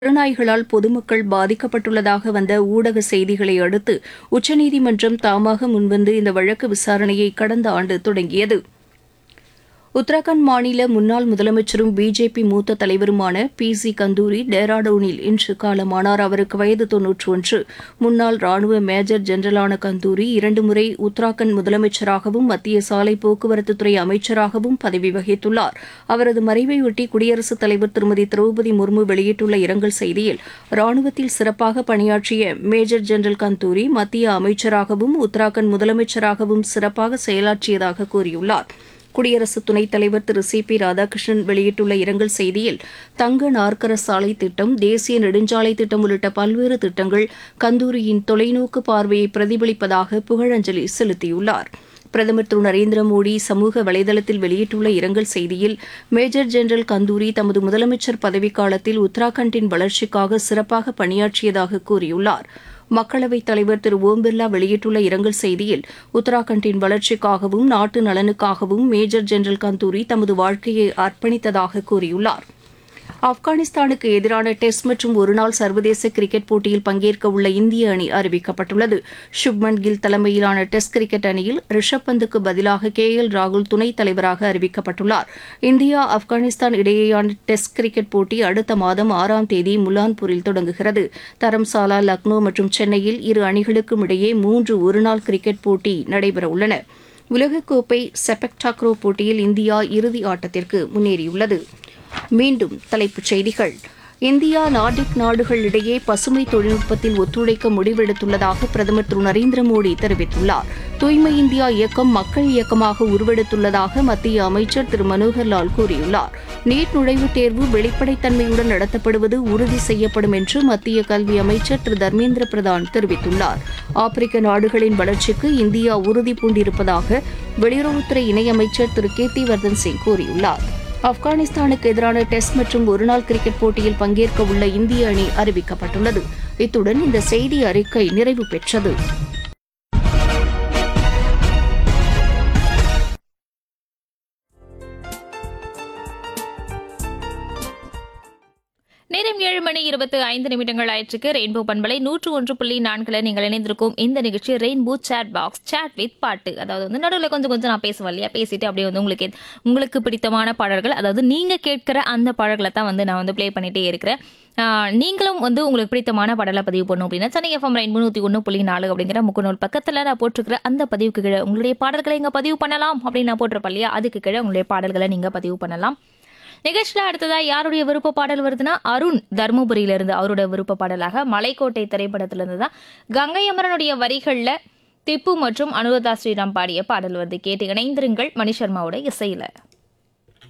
தெருநாய்களால் பொதுமக்கள் பாதிக்கப்பட்டுள்ளதாக வந்த ஊடக செய்திகளை அடுத்து உச்சநீதிமன்றம் தாமாக முன்வந்து இந்த வழக்கு விசாரணையை கடந்த ஆண்டு தொடங்கியது உத்தரகாண்ட் மாநில முன்னாள் முதலமைச்சரும் பிஜேபி மூத்த தலைவருமான பி சி கந்தூரி டேராடூனில் இன்று காலமானார் அவருக்கு வயது தொன்னூற்று ஒன்று முன்னாள் ராணுவ மேஜர் ஜெனரலான கந்தூரி இரண்டு முறை உத்தராகண்ட் முதலமைச்சராகவும் மத்திய சாலை போக்குவரத்துத்துறை அமைச்சராகவும் பதவி வகித்துள்ளார் அவரது மறைவையொட்டி குடியரசுத் தலைவர் திருமதி திரௌபதி முர்மு வெளியிட்டுள்ள இரங்கல் செய்தியில் ராணுவத்தில் சிறப்பாக பணியாற்றிய மேஜர் ஜெனரல் கந்தூரி மத்திய அமைச்சராகவும் உத்தராகண்ட் முதலமைச்சராகவும் சிறப்பாக செயலாற்றியதாக கூறியுள்ளார் குடியரசு துணைத் தலைவர் திரு சி பி ராதாகிருஷ்ணன் வெளியிட்டுள்ள இரங்கல் செய்தியில் தங்க நாற்கர சாலை திட்டம் தேசிய நெடுஞ்சாலை திட்டம் உள்ளிட்ட பல்வேறு திட்டங்கள் கந்தூரியின் தொலைநோக்கு பார்வையை பிரதிபலிப்பதாக புகழஞ்சலி செலுத்தியுள்ளார் பிரதமர் திரு நரேந்திர மோடி சமூக வலைதளத்தில் வெளியிட்டுள்ள இரங்கல் செய்தியில் மேஜர் ஜெனரல் கந்தூரி தமது முதலமைச்சர் பதவிக்காலத்தில் உத்தராகண்டின் வளர்ச்சிக்காக சிறப்பாக பணியாற்றியதாக கூறியுள்ளார் மக்களவைத் தலைவர் திரு ஓம் பிர்லா வெளியிட்டுள்ள இரங்கல் செய்தியில் உத்தராகண்டின் வளர்ச்சிக்காகவும் நாட்டு நலனுக்காகவும் மேஜர் ஜெனரல் கந்தூரி தமது வாழ்க்கையை அர்ப்பணித்ததாக கூறியுள்ளார் ஆப்கானிஸ்தானுக்கு எதிரான டெஸ்ட் மற்றும் ஒருநாள் சர்வதேச கிரிக்கெட் போட்டியில் பங்கேற்க உள்ள இந்திய அணி அறிவிக்கப்பட்டுள்ளது சுப்மன் கில் தலைமையிலான டெஸ்ட் கிரிக்கெட் அணியில் ரிஷப் பந்துக்கு பதிலாக கே எல் ராகுல் துணைத் தலைவராக அறிவிக்கப்பட்டுள்ளார் இந்தியா ஆப்கானிஸ்தான் இடையேயான டெஸ்ட் கிரிக்கெட் போட்டி அடுத்த மாதம் ஆறாம் தேதி முலான்பூரில் தொடங்குகிறது தரம்சாலா லக்னோ மற்றும் சென்னையில் இரு அணிகளுக்கும் இடையே மூன்று ஒருநாள் கிரிக்கெட் போட்டி நடைபெறவுள்ளன உலகக்கோப்பை செபக் டாக்ரோ போட்டியில் இந்தியா இறுதி ஆட்டத்திற்கு முன்னேறியுள்ளது மீண்டும் தலைப்புச் செய்திகள் இந்தியா நார்டிக் நாடுகள் இடையே பசுமை தொழில்நுட்பத்தில் ஒத்துழைக்க முடிவெடுத்துள்ளதாக பிரதமர் திரு நரேந்திர மோடி தெரிவித்துள்ளார் தூய்மை இந்தியா இயக்கம் மக்கள் இயக்கமாக உருவெடுத்துள்ளதாக மத்திய அமைச்சர் திரு மனோகர் லால் கூறியுள்ளார் நீட் நுழைவுத் தேர்வு வெளிப்படைத்தன்மையுடன் நடத்தப்படுவது உறுதி செய்யப்படும் என்று மத்திய கல்வி அமைச்சர் திரு தர்மேந்திர பிரதான் தெரிவித்துள்ளார் ஆப்பிரிக்க நாடுகளின் வளர்ச்சிக்கு இந்தியா உறுதி பூண்டிருப்பதாக வெளியுறவுத்துறை இணையமைச்சர் திரு கீர்த்திவர்தன் சிங் கூறியுள்ளார் ஆப்கானிஸ்தானுக்கு எதிரான டெஸ்ட் மற்றும் ஒருநாள் கிரிக்கெட் போட்டியில் பங்கேற்க உள்ள இந்திய அணி அறிவிக்கப்பட்டுள்ளது இத்துடன் இந்த செய்தி அறிக்கை நிறைவு பெற்றது நேரம் ஏழு மணி இருபத்தி ஐந்து நிமிடங்கள் ஆயிற்றுக்கு ரெயின்போ பண்பலை நூற்று ஒன்று புள்ளி நான்குல நீங்கள் இணைந்திருக்கும் இந்த நிகழ்ச்சி rainbow chat box chat with பாட்டு அதாவது வந்து நடுவில் கொஞ்சம் கொஞ்சம் நான் பேசுவேன் இல்லையா பேசிட்டு அப்படியே வந்து உங்களுக்கு உங்களுக்கு பிடித்தமான பாடல்கள் அதாவது நீங்க கேட்கிற அந்த பாடல்களை தான் வந்து நான் வந்து ப்ளே பண்ணிட்டே இருக்கிறேன் ஆஹ் நீங்களும் வந்து உங்களுக்கு பிடித்தமான பாடலை பதிவு பண்ணும் அப்படின்னா சென்னை எஃப்எம் ரெயின் முந்நூற்றி ஒன்று புள்ளி நாலு அப்படிங்கிற முகநூல் பக்கத்தில் நான் போட்டிருக்கிற அந்த பதிவுக்கு கீழே உங்களுடைய பாடல்களை இங்கே பதிவு பண்ணலாம் அப்படின்னு நான் போட்டிருப்பேன் இல்லையா அதுக்கு கீழே உங்களுடைய பாடல்களை நீங்கள் பதிவு பண்ணலாம் நிகழ்ச்சியில் அடுத்ததா யாருடைய விருப்ப பாடல் வருதுன்னா அருண் தருமபுரியிலிருந்து அவருடைய விருப்ப பாடலாக மலைக்கோட்டை திரைப்படத்திலிருந்து தான் கங்கை அமரனுடைய வரிகளில் திப்பு மற்றும் அனுராதா ஸ்ரீராம் பாடிய பாடல் வருது கேட்டு இணைந்திருங்கள் மணி சர்மாவோட இசையில